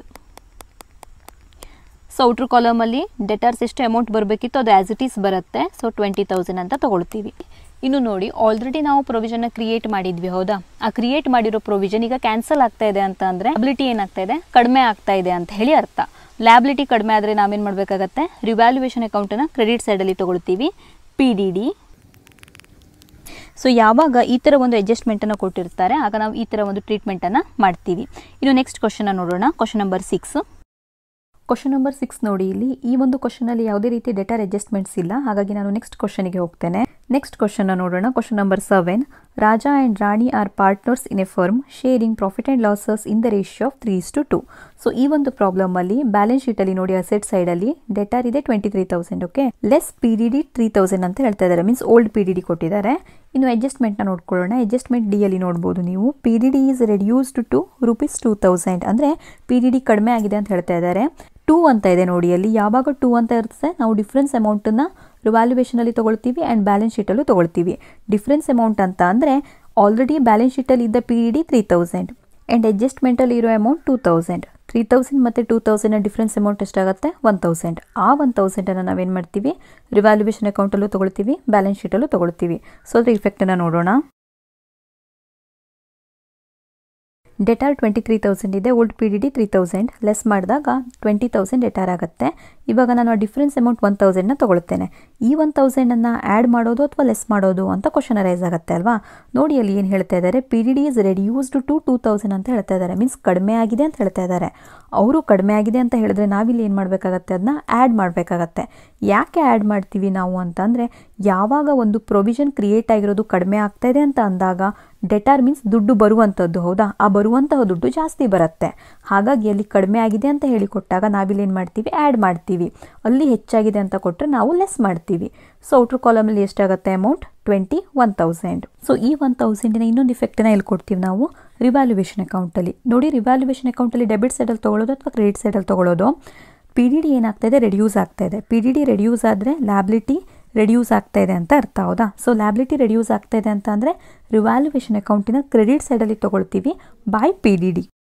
B: so outer ಕಾಲಮಲ್ಲಿ ಡೆಟಾರ್ಸ್ ಎಷ್ಟು ಅಮೌಂಟ್ ಬರಬೇಕಿತ್ತು ಅದು ಆ್ಯಸ್ ಇಟ್ ಈಸ್ ಬರುತ್ತೆ ಸೊ ಟ್ವೆಂಟಿ ತೌಸಂಡ್ ಅಂತ ತೊಗೊಳ್ತೀವಿ ಇನ್ನು ನೋಡಿ ಆಲ್ರೆಡಿ ನಾವು ಪ್ರೊವಿಷನ್ನ ಕ್ರಿಯೇಟ್ ಮಾಡಿದ್ವಿ ಹೌದಾ ಆ ಕ್ರಿಯೇಟ್ ಮಾಡಿರೋ ಪ್ರೊವಿಷನ್ ಈಗ ಕ್ಯಾನ್ಸಲ್ ಆಗ್ತಾ ಇದೆ ಅಂತ ಅಂದರೆ ಲ್ಯಾಬಿಲಿಟಿ ಏನಾಗ್ತಾ ಇದೆ ಕಡಿಮೆ ಆಗ್ತಾ ಇದೆ ಅಂತ ಹೇಳಿ ಅರ್ಥ ಲ್ಯಾಬಿಲಿಟಿ ಕಡಿಮೆ ಆದರೆ ನಾವೇನು ಮಾಡಬೇಕಾಗತ್ತೆ ರಿವ್ಯಾಲ್ಯೂಯೇಷನ್ ಅಕೌಂಟನ್ನು ಕ್ರೆಡಿಟ್ ಸೈಡಲ್ಲಿ ತೊಗೊಳ್ತೀವಿ ಪಿ ಡಿ ಡಿ ಸೊ ಯಾವಾಗ ಈ ಥರ ಒಂದು ಅಡ್ಜಸ್ಟ್ಮೆಂಟನ್ನು ಕೊಟ್ಟಿರ್ತಾರೆ ಆಗ ನಾವು ಈ ಥರ ಒಂದು ಟ್ರೀಟ್ಮೆಂಟನ್ನು ಮಾಡ್ತೀವಿ ಇನ್ನು ನೆಕ್ಸ್ಟ್ ಕ್ವಶನ್ನ ನೋಡೋಣ question number six
A: question number six ನೋಡಿ ಇಲ್ಲಿ ಈ ಒಂದು ಕ್ವಶನಲ್ಲಿ ಯಾವುದೇ ರೀತಿ ಡೆಟಾರ್ ಅಡ್ಜಸ್ಟ್ಮೆಂಟ್ಸ್ ಇಲ್ಲ ಹಾಗಾಗಿ ನಾನು ನೆಕ್ಸ್ಟ್ ಕ್ವಶನಿಗೆ ಹೋಗ್ತೇನೆ ನೆಕ್ಸ್ಟ್ ಕ್ವಶನ್ ನೋಡೋಣ question number seven Raja and Rani are partners in a firm sharing profit and losses in the ratio of three to two so ಈ ಒಂದು ಪ್ರಾಬ್ಲಮಲ್ಲಿ ಬ್ಯಾಲೆನ್ಸ್ ಶೀಟಲ್ಲಿ ನೋಡಿ ಅಸೆಟ್ ಸೈಡಲ್ಲಿ ಡೆಟಾರ್ ಇದೆ twenty three thousand okay less P D D three thousand ಅಂತ ಹೇಳ್ತಾ ಇದ್ದಾರೆ means old P D D ಕೊಟ್ಟಿದ್ದಾರೆ ಇನ್ನು ಅಡ್ಜಸ್ಟ್ಮೆಂಟ್ನ ನೋಡ್ಕೊಳ್ಳೋಣ ಅಡ್ಜಸ್ಟ್ಮೆಂಟ್ ಡಿ ಅಲ್ಲಿ ನೋಡ್ಬೋದು ನೀವು P D D is reduced to rupees two thousand ಅಂದರೆ ಪಿ ಡಿ ಡಿ ಕಡಿಮೆ ಆಗಿದೆ ಅಂತ ಹೇಳ್ತಾ ಇದ್ದಾರೆ ಟೂ ಅಂತ ಇದೆ ನೋಡಿ ಅಲ್ಲಿ ಯಾವಾಗ ಟೂ ಅಂತ ಇರ್ತದೆ ನಾವು ಡಿಫ್ರೆನ್ಸ್ ಅಮೌಂಟನ್ನು ರಿವ್ಯಾಲ್ಯೂಯೇಷನಲ್ಲಿ ತೊಗೊಳ್ತೀವಿ ಆ್ಯಂಡ್ ಬ್ಯಾಲೆನ್ಸ್ ಶೀಟಲ್ಲೂ ತೊಗೊಳ್ತೀವಿ ಡಿಫ್ರೆನ್ಸ್ ಅಮೌಂಟ್ ಅಂತ ಅಂದರೆ ಆಲ್ರೆಡಿ ಬ್ಯಾಲೆನ್ಸ್ ಶೀಟಲ್ಲಿ ಇದ್ದ P D three thousand and ಅಡ್ಜಸ್ಟ್ಮೆಂಟಲ್ಲಿ ಇರೋ amount two thousand three thousand ಮತ್ತು ಟೂ ತೌಸಂಡ್ನ ಡಿಫ್ರೆನ್ಸ್ ಅಮೌಂಟ್ ಎಷ್ಟಾಗುತ್ತೆ ಒನ್ ತೌಸಂಡ್ ಆ ಒನ್ ತೌಸಂಡನ್ನು ನಾವೇನು ಮಾಡ್ತೀವಿ ರಿವ್ಯಾಲ್ಯೂಯೇಷನ್ ಅಕೌಂಟಲ್ಲೂ ತೊಗೊಳ್ತೀವಿ ಬ್ಯಾಲೆನ್ಸ್ ಶೀಟಲ್ಲೂ ತೊಗೊಳ್ತೀವಿ ಸೊ ಅದ್ರ ಇಫೆಕ್ಟನ್ನು ನೋಡೋಣ ಡೆಟಾರ್ ಟ್ವೆಂಟಿ ತ್ರೀ ತೌಸಂಡ್ ಇದೆ old P D D three thousand less ಮಾಡಿದಾಗ ಟ್ವೆಂಟಿ ತೌಸಂಡ್ ಡೆಟಾರ್ ಆಗುತ್ತೆ ಇವಾಗ ನಾನು ಆ ಡಿಫ್ರೆನ್ಸ್ ಅಮೌಂಟ್ ಒನ್ ತೌಸಂಡ್ನ ತೊಗೊಳ್ತೇನೆ ಈ ಒನ್ ತೌಸಂಡನ್ನು ಆ್ಯಡ್ ಮಾಡೋದು ಅಥವಾ ಲೆಸ್ ಮಾಡೋದು ಅಂತ ಕ್ವಶನ್ ರೈಸ್ ಆಗುತ್ತೆ ಅಲ್ವಾ ನೋಡಿ ಅಲ್ಲಿ ಏನು ಹೇಳ್ತಾ ಇದ್ದಾರೆ P D D is reduced to two thousand ಅಂತ ಹೇಳ್ತಾ ಇದ್ದಾರೆ ಮೀನ್ಸ್ ಕಡಿಮೆ ಆಗಿದೆ ಅಂತ ಹೇಳ್ತಾ ಇದ್ದಾರೆ ಅವರು ಕಡಿಮೆ ಆಗಿದೆ ಅಂತ ಹೇಳಿದ್ರೆ ನಾವಿಲ್ಲಿ ಏನು ಮಾಡಬೇಕಾಗತ್ತೆ ಅದನ್ನ ಆ್ಯಡ್ ಮಾಡಬೇಕಾಗತ್ತೆ ಯಾಕೆ ಆ್ಯಡ್ ಮಾಡ್ತೀವಿ ನಾವು ಅಂತಂದರೆ ಯಾವಾಗ ಒಂದು ಪ್ರೊವಿಷನ್ ಕ್ರಿಯೇಟ್ ಆಗಿರೋದು ಕಡಿಮೆ ಆಗ್ತಾ ಇದೆ ಅಂತ ಅಂದಾಗ ಡೆಟಾರ್ ಮೀನ್ಸ್ ದುಡ್ಡು ಬರುವಂಥದ್ದು ಹೌದಾ ಆ ಬರುವಂತಹ ದುಡ್ಡು ಜಾಸ್ತಿ ಬರುತ್ತೆ ಹಾಗಾಗಿ ಅಲ್ಲಿ ಕಡಿಮೆ ಆಗಿದೆ ಅಂತ ಹೇಳಿ ಕೊಟ್ಟಾಗ ನಾವಿಲ್ಲಿ ಏನು ಮಾಡ್ತೀವಿ ಆ್ಯಡ್ ಮಾಡ್ತೀವಿ ಅಲ್ಲಿ ಹೆಚ್ಚಾಗಿದೆ ಅಂತ ಕೊಟ್ಟರೆ ನಾವು ಲೆಸ್ ಮಾಡ್ತೀವಿ ಸೊ ಔಟ್ರ್ ಕಾಲಮಲ್ಲಿ ಎಷ್ಟಾಗುತ್ತೆ amount twenty one thousand so ಈ ಒನ್ ತೌಸಂಡಿನ ಇನ್ನೊಂದು ಇಫೆಕ್ಟನ್ನ ಎಲ್ಲಿ ಕೊಡ್ತೀವಿ ನಾವು ರಿವ್ಯಾಲ್ಯೂಯೇಷನ್ ಅಕೌಂಟಲ್ಲಿ ನೋಡಿ ರಿವ್ಯಾಲ್ಯೂಯೇಷನ್ ಅಕೌಂಟಲ್ಲಿ ಡೆಬಿಟ್ ಸೈಡಲ್ಲಿ ತೊಗೊಳ್ಳೋದು ಅಥವಾ ಕ್ರೆಡಿಟ್ ಸೈಡಲ್ಲಿ ತೊಗೊಳ್ಳೋದು ಪಿ ಡಿ ಡಿ ಏನಾಗ್ತಾ ಇದೆ ರೆಡ್ಯೂಸ್ ಆಗ್ತಾ ಇದೆ ಪಿ ಡಿ ಡಿ ರೆಡ್ಯೂಸ್ ಆದರೆ ಲ್ಯಾಬಿಲಿಟಿ ರೆಡ್ಯೂಸ್ ಆಗ್ತಾ ಇದೆ ಅಂತ ಅರ್ಥ ಹೌದಾ ಸೊ ಲ್ಯಾಬಿಲಿಟಿ ರೆಡ್ಯೂಸ್ ಆಗ್ತಾ ಇದೆ ಅಂತ ಅಂದರೆ ರಿವ್ಯಾಲ್ಯೂಯೇಷನ್ ಅಕೌಂಟಿನ ಕ್ರೆಡಿಟ್ ಸೈಡಲ್ಲಿ ತೊಗೊಳ್ತೀವಿ by P D D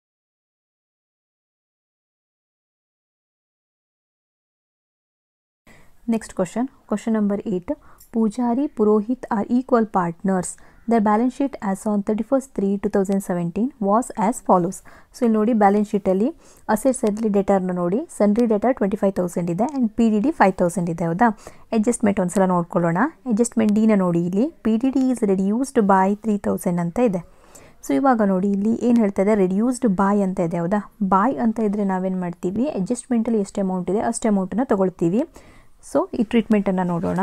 A: next question question number eight Pujari Purohit are equal partners the balance sheet as on thirty first three two thousand seventeen was as follows so ಇಲ್ಲಿ ನೋಡಿ balance ಶೀಟಲ್ಲಿ ಅಸೆಟ್ಸಲ್ಲಿ ಡೇಟಾರ್ನ ನೋಡಿ sundry debtor twenty five thousand ಇದೆ and P D D five thousand ಇದೆ ಹೌದಾ adjustment ಒಂದ್ಸಲ ನೋಡ್ಕೊಳ್ಳೋಣ ಅಡ್ಜಸ್ಟ್ಮೆಂಟ್ ಡಿನ ನೋಡಿ ಇಲ್ಲಿ P D D is reduced by three thousand ಅಂತ ಇದೆ ಸೊ ಇವಾಗ ನೋಡಿ ಇಲ್ಲಿ ಏನು ಹೇಳ್ತಾ ಇದೆ ರೆಡ್ಯೂಸ್ಡ್ ಬಾಯ್ ಅಂತ ಇದೆ ಹೌದಾ ಬಾಯ್ ಅಂತ ಇದ್ದರೆ ನಾವೇನು ಮಾಡ್ತೀವಿ ಅಡ್ಜಸ್ಟ್ಮೆಂಟಲ್ಲಿ ಎಷ್ಟು ಅಮೌಂಟ್ ಇದೆ ಅಷ್ಟು ಅಮೌಂಟನ್ನು ತೊಗೊಳ್ತೀವಿ ಸೊ ಈ ಟ್ರೀಟ್ಮೆಂಟನ್ನು ನೋಡೋಣ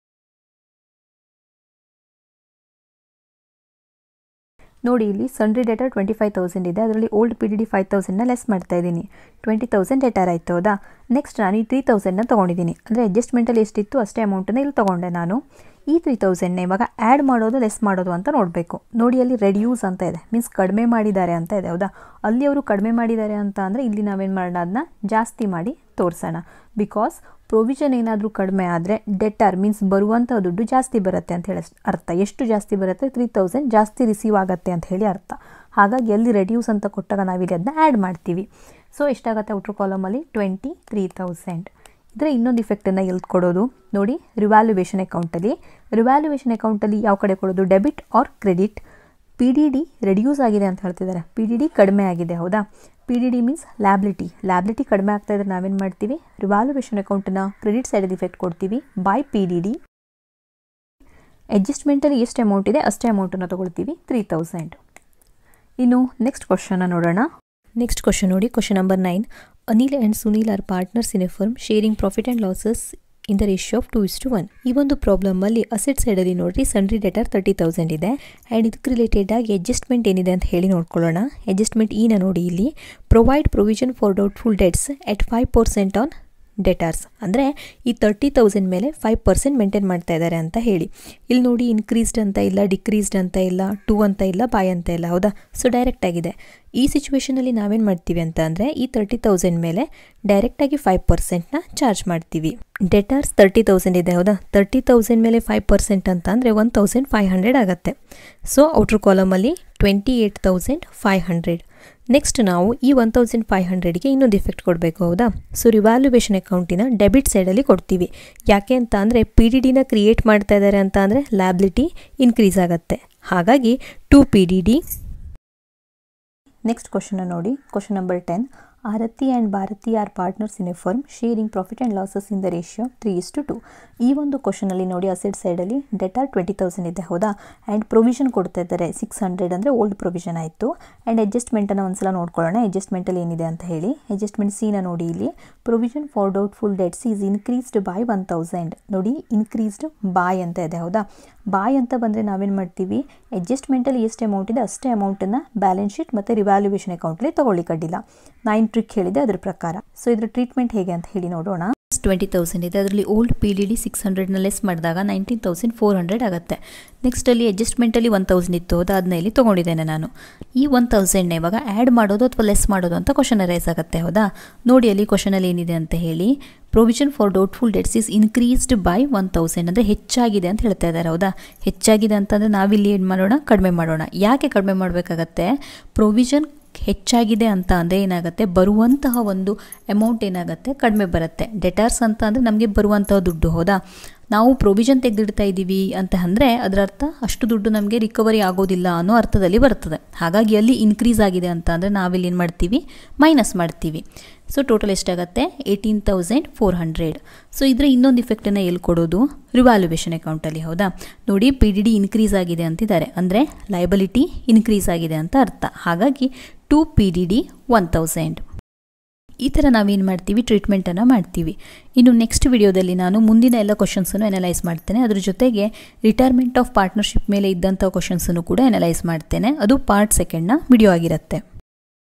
A: ನೋಡಿ ಇಲ್ಲಿ sundry debtor twenty five thousand ಇದೆ ಅದರಲ್ಲಿ old P D D five ತೌಸಂಡ್ನ ಲೆಸ್ ಮಾಡ್ತಾ ಇದ್ದೀನಿ ಟ್ವೆಂಟಿ ತೌಸಂಡ್ ಡೇಟಾರ್ ಆಯಿತು ಹೌದಾ ನೆಕ್ಸ್ಟ್ ನಾನು ಈ ತ್ರೀ ತೌಸಂಡ್ನ ತೊಗೊಂಡಿದ್ದೀನಿ ಅಂದರೆ ಅಡ್ಜಸ್ಟ್ಮೆಂಟಲ್ಲಿ ಎಷ್ಟಿತ್ತು ಅಷ್ಟೇ ಅಮೌಂಟನ್ನು ಇಲ್ಲಿ ತೊಗೊಂಡೆ ನಾನು ಈ ತ್ರೀ ತೌಸಂಡ್ನ ಇವಾಗ ಆ್ಯಡ್ ಮಾಡೋದು ಲೆಸ್ ಮಾಡೋದು ಅಂತ ನೋಡಬೇಕು ನೋಡಿ ಅಲ್ಲಿ ರೆಡ್ಯೂಸ್ ಅಂತ ಇದೆ ಮೀನ್ಸ್ ಕಡಿಮೆ ಮಾಡಿದ್ದಾರೆ ಅಂತ ಇದೆ ಹೌದಾ ಅಲ್ಲಿ ಅವರು ಕಡಿಮೆ ಮಾಡಿದ್ದಾರೆ ಅಂತ ಅಂದರೆ ಇಲ್ಲಿ ನಾವೇನು ಮಾಡೋಣ ಅದನ್ನ ಜಾಸ್ತಿ ಮಾಡಿ ತೋರಿಸೋಣ ಬಿಕಾಸ್ ಪ್ರೊವಿಷನ್ ಏನಾದರೂ ಕಡಿಮೆ ಆದರೆ ಡೆಟಾರ್ ಮೀನ್ಸ್ ಬರುವಂಥ ದುಡ್ಡು ಜಾಸ್ತಿ ಬರುತ್ತೆ ಅಂತ ಹೇಳಿ ಅರ್ಥ ಎಷ್ಟು ಜಾಸ್ತಿ ಬರುತ್ತೆ ತ್ರೀ ತೌಸಂಡ್ ಜಾಸ್ತಿ ರಿಸೀವ್ ಆಗುತ್ತೆ ಅಂತ ಹೇಳಿ ಅರ್ಥ ಹಾಗಾಗಿ ಎಲ್ಲಿ ರೆಡ್ಯೂಸ್ ಅಂತ ಕೊಟ್ಟಾಗ ನಾವಿಲ್ಲಿ ಅದನ್ನ ಆ್ಯಡ್ ಮಾಡ್ತೀವಿ ಸೊ ಎಷ್ಟಾಗುತ್ತೆ ಔಟ್ರ್ ಕಾಲಮಲ್ಲಿ ಟ್ವೆಂಟಿ ತ್ರೀ ತೌಸಂಡ್ ಇದರ ಇನ್ನೊಂದು ಇಫೆಕ್ಟನ್ನು ಎಲ್ಲಿ ಕೊಡೋದು ನೋಡಿ ರಿವ್ಯಾಲ್ಯೂಯೇಷನ್ ಅಕೌಂಟಲ್ಲಿ ರಿವ್ಯಾಲ್ಯೂಯೇಷನ್ ಅಕೌಂಟಲ್ಲಿ ಯಾವ ಕಡೆ ಕೊಡೋದು debit or credit P D D reduce ಆಗಿದೆ ಅಂತ ಹೇಳ್ತಿದ್ದಾರೆ ಪಿ ಡಿ ಡಿ ಕಡಿಮೆ ಆಗಿದೆ ಹೌದಾ P D D means liability liability ಕಡಿಮೆ ಆಗ್ತಾ ಇದ್ರೆ ನಾವೇನು ಮಾಡ್ತೀವಿ ರಿವ್ಯಾಲ್ಯೂಯೇಷನ್ ಅಕೌಂಟನ್ನು ಕ್ರೆಡಿಟ್ ಸೈಡಲ್ಲಿ ಇಫೆಕ್ಟ್ ಕೊಡ್ತೀವಿ ಬೈ ಪಿ ಡಿ ಡಿ ಅಡ್ಜಸ್ಟ್ಮೆಂಟಲ್ಲಿ ಎಷ್ಟು ಅಮೌಂಟ್ ಇದೆ ಅಷ್ಟೇ ಅಮೌಂಟನ್ನು ತೊಗೊಳ್ತೀವಿ ತ್ರೀ ತೌಸಂಡ್ ಇನ್ನು ನೆಕ್ಸ್ಟ್ ಕ್ವಶನ್ನ ನೋಡೋಣ ನೆಕ್ಸ್ಟ್ ಕ್ವಶನ್ ನೋಡಿ question number nine Anil and Sunil are partners in a firm sharing profit and losses in the ratio of two is to one ಈ ಒಂದು ಪ್ರಾಬ್ಲಮಲ್ಲಿ ಅಸೆಟ್ ಸೈಡಲ್ಲಿ ನೋಡಿರಿ ಸನ್ರಿ ಡೇಟರ್ ತರ್ಟಿ ತೌಸಂಡ್ ಇದೆ ಆ್ಯಂಡ್ ಇದಕ್ಕೆ ರಿಲೇಟೆಡ್ ಆಗಿ ಅಡ್ಜಸ್ಟ್ಮೆಂಟ್ ಏನಿದೆ ಅಂತ ಹೇಳಿ ನೋಡ್ಕೊಳ್ಳೋಣ ಅಡ್ಜಸ್ಟ್ಮೆಂಟ್ ಈನ ನೋಡಿ ಇಲ್ಲಿ provide provision for doubtful debts at five percent on debtors ಅಂದರೆ ಈ ತರ್ಟಿ ತೌಸಂಡ್ ಮೇಲೆ ಫೈವ್ ಪರ್ಸೆಂಟ್ ಮೇಂಟೈನ್ ಮಾಡ್ತಾ ಇದ್ದಾರೆ ಅಂತ ಹೇಳಿ ಇಲ್ಲಿ ನೋಡಿ ಇನ್ಕ್ರೀಸ್ಡ್ ಅಂತ ಇಲ್ಲ ಡಿಕ್ರೀಸ್ಡ್ ಅಂತ ಇಲ್ಲ ಟೂ ಅಂತ ಇಲ್ಲ ಬಾಯ್ ಅಂತ ಇಲ್ಲ ಹೌದಾ ಸೊ ಡೈರೆಕ್ಟ್ ಆಗಿದೆ ಈ ಸಿಚುವೇಷನಲ್ಲಿ ನಾವೇನು ಮಾಡ್ತೀವಿ ಅಂತ ಅಂದರೆ ಈ ತರ್ಟಿ ತೌಸಂಡ್ ಮೇಲೆ ಡೈರೆಕ್ಟಾಗಿ ಫೈವ್ ಪರ್ಸೆಂಟ್ನ ಚಾರ್ಜ್ ಮಾಡ್ತೀವಿ ಡೆಟಾರ್ಸ್ ತರ್ಟಿ ತೌಸಂಡ್ ಇದೆ ಹೌದಾ ತರ್ಟಿ ತೌಸಂಡ್ ಮೇಲೆ ಫೈವ್ ಪರ್ಸೆಂಟ್ ಅಂತ ಅಂದರೆ ಒನ್ ತೌಸಂಡ್ ಫೈವ್ ಹಂಡ್ರೆಡ್ ಆಗುತ್ತೆ ಸೊ ಔಟ್ರ್ ಕಾಲಮಲ್ಲಿ twenty eight thousand five hundred next ನಾವು ಈ ಒನ್ ತೌಸಂಡ್ ಫೈವ್ ಹಂಡ್ರೆಡ್ಗೆ ಇನ್ನೊಂದು ಇಫೆಕ್ಟ್ ಕೊಡಬೇಕು ಹೌದಾ ಸೊ ರಿವ್ಯಾಲ್ಯೂಯೇಷನ್ ಅಕೌಂಟಿನ ಡೆಬಿಟ್ ಸೈಡಲ್ಲಿ ಕೊಡ್ತೀವಿ ಯಾಕೆ ಅಂತ ಅಂದರೆ ಪಿ ಡಿ ಡಿನ ಕ್ರಿಯೇಟ್ ಮಾಡ್ತಾ ಇದ್ದಾರೆ ಅಂತ ಅಂದರೆ ಲ್ಯಾಬಿಲಿಟಿ ಇನ್ಕ್ರೀಸ್ ಆಗುತ್ತೆ ಹಾಗಾಗಿ to P D D next ಕ್ವಶನ್ನ ನೋಡಿ question number ten Aarti and Bharati are partners in a firm sharing profit and losses in the ratio three is to two ಈ ಒಂದು ಕ್ವಶನಲ್ಲಿ ನೋಡಿ ಅಸೆಟ್ ಸೈಡಲ್ಲಿ ಡೆಟಾರ್ ಟ್ವೆಂಟಿ ತೌಸಂಡ್ ಇದೆ ಹೌದಾ ಆ್ಯಂಡ್ ಪ್ರೊವಿಷನ್ ಕೊಡ್ತಾ ಇದ್ದಾರೆ ಸಿಕ್ಸ್ ಹಂಡ್ರೆಡ್ ಅಂದರೆ ಓಲ್ಡ್ ಪ್ರೊವಿಷನ್ ಆಯಿತು ಆ್ಯಂಡ್ ಅಡ್ಜಸ್ಟ್ಮೆಂಟನ್ನು ಒಂದ್ಸಲ ನೋಡ್ಕೊಳ್ಳೋಣ ಅಡ್ಜಸ್ಟ್ಮೆಂಟಲ್ಲಿ ಏನಿದೆ ಅಂತ ಹೇಳಿ ಅಡ್ಜಸ್ಟ್ಮೆಂಟ್ ಸೀನ ನೋಡಿ ಇಲ್ಲಿ provision for doubtful debts is increased by one thousand ನೋಡಿ ಇನ್ಕ್ರೀಸ್ಡ್ ಬಾಯ್ ಅಂತ ಇದೆ ಹೌದಾ ಬಾಯ್ ಅಂತ ಬಂದರೆ ನಾವೇನು ಮಾಡ್ತೀವಿ ಅಡ್ಜಸ್ಟ್ಮೆಂಟಲ್ಲಿ ಎಷ್ಟು ಅಮೌಂಟ್ ಇದೆ ಅಷ್ಟೇ ಅಮೌಂಟನ್ನು ಬ್ಯಾಲೆನ್ಸ್ ಶೀಟ್ ಮತ್ತು ರಿವ್ಯಾಲ್ಯೂಯೇಷನ್ ಅಕೌಂಟಲ್ಲಿ ತೊಗೊಳ್ಳಿ ಕಡ್ಡಿಲ್ಲ ನೈನ್ ಟ್ರಿಕ್ ಹೇಳಿದೆ ಅದ್ರ ಪ್ರಕಾರ ಸೊ ಇದ್ರ ಟ್ರೀಟ್ಮೆಂಟ್ ಹೇಗೆ ಅಂತ ಹೇಳಿ ನೋಡೋಣ ಟ್ವೆಂಟಿ ತೌಸಂಡ್ ಇದೆ ಅದರಲ್ಲಿ old P D D six ಹಂಡ್ರೆಡ್ನ ಲೆಸ್ ಮಾಡಿದಾಗ ನೈನ್ಟೀನ್ ತೌಸಂಡ್ ಫೋರ್ ಹಂಡ್ರೆಡ್ ಆಗುತ್ತೆ ನೆಕ್ಸ್ಟಲ್ಲಿ ಅಡ್ಜಸ್ಟ್ಮೆಂಟಲ್ಲಿ ಒನ್ ತೌಸಂಡ್ ಇತ್ತು ಅದು ಅದನ್ನ ಇಲ್ಲಿ ತೊಗೊಂಡಿದ್ದೇನೆ ನಾನು ಈ ಒನ್ ತೌಸಂಡ್ನ ಇವಾಗ ಆ್ಯಡ್ ಮಾಡೋದು ಅಥವಾ ಲೆಸ್ ಮಾಡೋದು ಅಂತ ಕ್ವಶನ್ ರೈಸ್ ಆಗುತ್ತೆ ಹೌದಾ ನೋಡಿ ಅಲ್ಲಿ ಕ್ವಶನಲ್ಲಿ ಏನಿದೆ ಅಂತ ಹೇಳಿ provision for doubtful debts is increased by one thousand ಅಂದರೆ ಹೆಚ್ಚಾಗಿದೆ ಅಂತ ಹೇಳ್ತಾ ಇದ್ದಾರೆ ಹೌದಾ ಹೆಚ್ಚಾಗಿದೆ ಅಂತಂದರೆ ನಾವಿಲ್ಲಿ ಏನು ಮಾಡೋಣ ಕಡಿಮೆ ಮಾಡೋಣ ಯಾಕೆ ಕಡಿಮೆ ಮಾಡಬೇಕಾಗತ್ತೆ ಪ್ರೊವಿಷನ್ ಹೆಚ್ಚಾಗಿದೆ ಅಂತ ಅಂದರೆ ಏನಾಗುತ್ತೆ ಬರುವಂತಹ ಒಂದು ಅಮೌಂಟ್ ಏನಾಗುತ್ತೆ ಕಡಿಮೆ ಬರುತ್ತೆ ಡೆಟಾರ್ಸ್ ಅಂತ ಅಂದರೆ ನಮಗೆ ಬರುವಂತಹ ದುಡ್ಡು ಹೌದಾ ನಾವು ಪ್ರೊವಿಷನ್ ತೆಗೆದಿಡ್ತಾ ಇದ್ದೀವಿ ಅಂತ ಅಂದರೆ ಅದರ ಅರ್ಥ ಅಷ್ಟು ದುಡ್ಡು ನಮಗೆ ರಿಕವರಿ ಆಗೋದಿಲ್ಲ ಅನ್ನೋ ಅರ್ಥದಲ್ಲಿ ಬರ್ತದೆ ಹಾಗಾಗಿ ಅಲ್ಲಿ ಇನ್ಕ್ರೀಸ್ ಆಗಿದೆ ಅಂತ ಅಂದರೆ ನಾವಿಲ್ಲಿ ಏನು ಮಾಡ್ತೀವಿ ಮೈನಸ್ ಮಾಡ್ತೀವಿ ಸೊ ಟೋಟಲ್ ಎಷ್ಟಾಗುತ್ತೆ eighteen thousand four hundred so ಇದರ ಇನ್ನೊಂದು ಇಫೆಕ್ಟನ್ನು ಎಲ್ಲಿ ಕೊಡೋದು ರಿವ್ಯಾಲ್ಯೂಯೇಷನ್ ಅಕೌಂಟಲ್ಲಿ ಹೌದಾ ನೋಡಿ ಪಿ ಡಿ ಡಿ ಇನ್ಕ್ರೀಸ್ ಆಗಿದೆ ಅಂತಿದ್ದಾರೆ ಅಂದರೆ ಲೈಬಲಿಟಿ ಇನ್ಕ್ರೀಸ್ ಆಗಿದೆ ಅಂತ ಅರ್ಥ ಹಾಗಾಗಿ to P D D one thousand ಈ ಥರ ನಾವೇನು ಮಾಡ್ತೀವಿ ಟ್ರೀಟ್ಮೆಂಟನ್ನು ಮಾಡ್ತೀವಿ ಇನ್ನು ನೆಕ್ಸ್ಟ್ ವಿಡಿಯೋದಲ್ಲಿ ನಾನು ಮುಂದಿನ ಎಲ್ಲ ಕ್ವಶನ್ಸನ್ನು ಎನಲೈಸ್ ಮಾಡ್ತೇನೆ ಅದ್ರ ಜೊತೆಗೆ ರಿಟೈರ್ಮೆಂಟ್ ಆಫ್ ಪಾರ್ಟ್ನರ್ಶಿಪ್ ಮೇಲೆ ಇದ್ದಂಥ ಕ್ವಶನ್ಸನ್ನು ಕೂಡ ಎನಲೈಸ್ ಮಾಡ್ತೇನೆ ಅದು ಪಾರ್ಟ್ ಸೆಕೆಂಡ್ನ ವಿಡಿಯೋ ಆಗಿರುತ್ತೆ